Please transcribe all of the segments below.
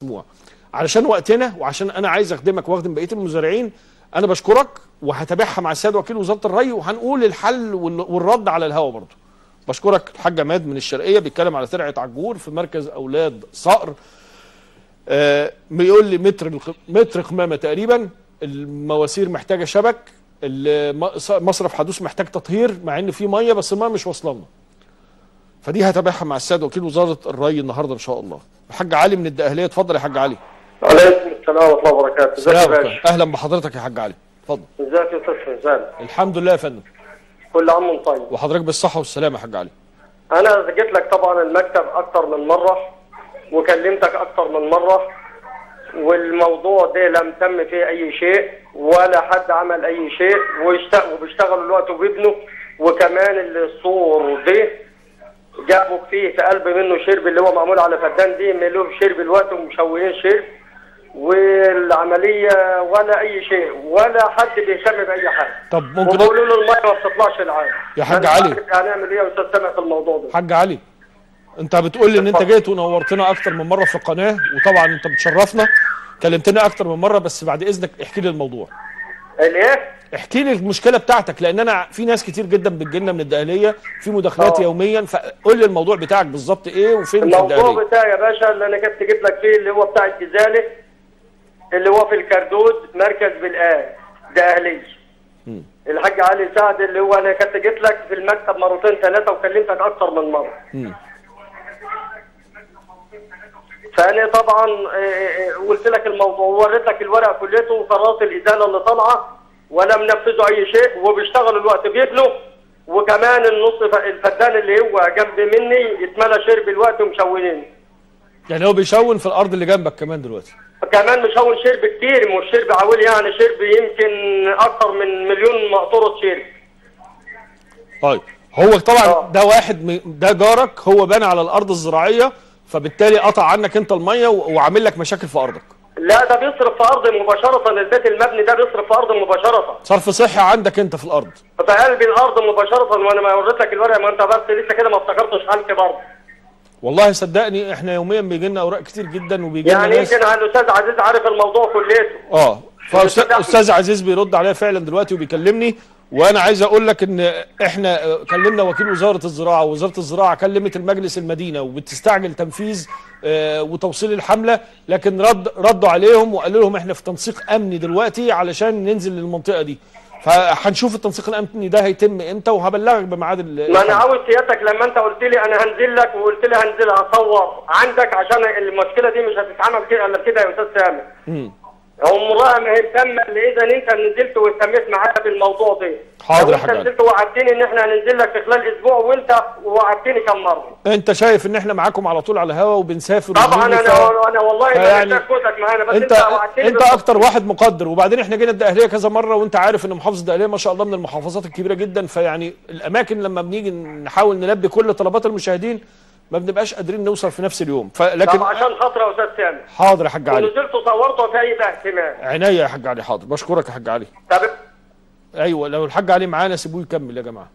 المجموع علشان وقتنا وعشان انا عايز اخدمك واخدم بقيه المزارعين انا بشكرك وهتابعها مع السيد وكيل وزاره الري وهنقول الحل وال- والرد على الهوا برضه بشكرك الحاج عماد من الشرقيه بيتكلم على ترعه عجور في مركز اولاد صقر آه بيقول لي متر الق- متر قمامه تقريبا المواسير محتاجه شبك الم- مصرف حدوث محتاج تطهير مع ان في ميه بس الميه مش واصله لنا فدي هتابعها مع السيد وكيل وزاره الري النهارده ان شاء الله الحاج علي من الدقهليه اتفضل يا حاج علي عليكم السلام ورحمه الله وبركاته ازيك يا سلام باشا عليكم. اهلا بحضرتك يا حاج علي اتفضل ازيك يا استاذ حسام الحمد لله يا فندم كل عام وانت طيب وحضرتك بالصحه والسلامه يا حاج علي انا جيت لك طبعا المكتب اكتر من مره وكلمتك اكتر من مره والموضوع ده لم تم فيه اي شيء ولا حد عمل اي شيء واشت- وبيشتغلوا الوقت وبيبنوا وكمان السور ده جابوا فيه في قلب منه شرب اللي هو معمول على فدان دي ملوه شرب الوقت ومشوهين شرب والعمليه ولا اي شيء ولا حد بيهتم باي حاجه طب ممكن وبيقولوا له الميه ما بتطلعش العام يا حاج أنا علي. مش عارف هنعمل ايه يا استاذ سامع في الموضوع ده حاج علي انت بتقول لي ان انت اتفضل. جيت ونورتنا اكتر من مره في القناه وطبعا انت بتشرفنا كلمتنا اكتر من مره بس بعد اذنك احكي لي الموضوع الايه؟ احكي لي المشكله بتاعتك لان انا في ناس كتير جدا بتجيلنا من الدقهليه في مداخلات اه. يوميا فقول لي الموضوع بتاعك بالظبط ايه وفين في الموضوع الدقهليه بتاعي يا باشا اللي انا كنت جيت لك فيه اللي هو بتاع الجزالة اللي هو في الكردود مركز بالآن ده اهلي الحاج علي سعد اللي هو انا كنت جيت لك في المكتب مرتين ثلاثه وكلمتك اكتر من مره مم. فانا طبعا آه، آه، قلت لك الموضوع ووريت لك الورق كليته وقرارات الازاله اللي طالعه ولم نفذوا اي شيء وبيشتغلوا الوقت بيبنوا وكمان النص ف- الفدان اللي هو جنب مني اتملى شرب الوقت ومشونين يعني هو بيشون في الارض اللي جنبك كمان دلوقتي كمان مشون شرب كتير مش شرب عويل يعني شرب يمكن اكتر من مليون مقطوره شرب طيب هو طبعا اه. ده واحد من- ده جارك هو بنى على الارض الزراعيه فبالتالي قطع عنك انت الميه و- وعامل لك مشاكل في ارضك لا ده بيصرف في ارض مباشره البيت المبني ده بيصرف في ارض مباشره صرف صحي عندك انت في الارض في قلب الارض مباشره وانا ما وريت لك الورق ما انت بس لسه كده ما افتكرتش حالتي برضه والله صدقني احنا يوميا بيجي لنا اوراق كتير جدا وبيجي لنا يعني ناس يمكن الاستاذ عزيز عارف الموضوع كليته اه الأستاذ أحمد. فاستاذ عزيز بيرد عليا فعلا دلوقتي وبيكلمني وانا عايز اقول لك ان احنا آه، كلمنا وكيل وزاره الزراعه ووزاره الزراعه كلمت المجلس المدينه وبتستعجل تنفيذ آه، وتوصيل الحمله لكن رد ردوا عليهم وقالوا لهم احنا في تنسيق امني دلوقتي علشان ننزل للمنطقه دي فهنشوف التنسيق الامني ده هيتم امتى وهبلغك بميعاد ال- ما انا الحملة. عاوز سيادتك لما انت قلت لي انا هنزل لك وقلت لي هنزل هصور عندك عشان المشكله دي مش هتتعمل كده الا كده يا استاذ سامي مم. عمرها ما هي تم الا اذا انت نزلت واهتميت معايا بالموضوع ده حاضر لو يا انت حاج علي. نزلت ووعدتني ان احنا هننزل لك في خلال اسبوع وانت وعدتني كم مره انت شايف ان احنا معاكم على طول على الهوا وبنسافر طبعا ونيجي ف- انا انا والله ما فيعني محتاج كوتك معانا بس انت انت وعدتني انت بالظبط. اكتر واحد مقدر وبعدين احنا جينا الدقهليه كذا مره وانت عارف ان محافظه الدقهليه ما شاء الله من المحافظات الكبيره جدا فيعني الاماكن لما بنيجي نحاول نلبي كل طلبات المشاهدين ما بنبقاش قادرين نوصل في نفس اليوم فلكن طب عشان خاطر يا استاذ سامي حاضر يا حاج علي ونزلت وصورته في اي اهتمام عينيا يا حاج علي حاضر بشكرك يا حاج علي طب ايوه لو الحاج علي معانا سيبوه يكمل يا جماعه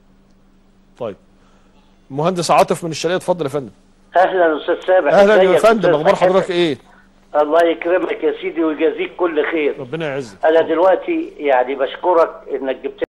طيب مهندس عاطف من الشرقيه اتفضل يا فندم اهلا استاذ سامح اهلا يا ازيك فندم أستاذ اخبار حسن؟ حضرتك ايه الله يكرمك يا سيدي ويجازيك كل خير ربنا يعزك انا دلوقتي يعني بشكرك انك جبت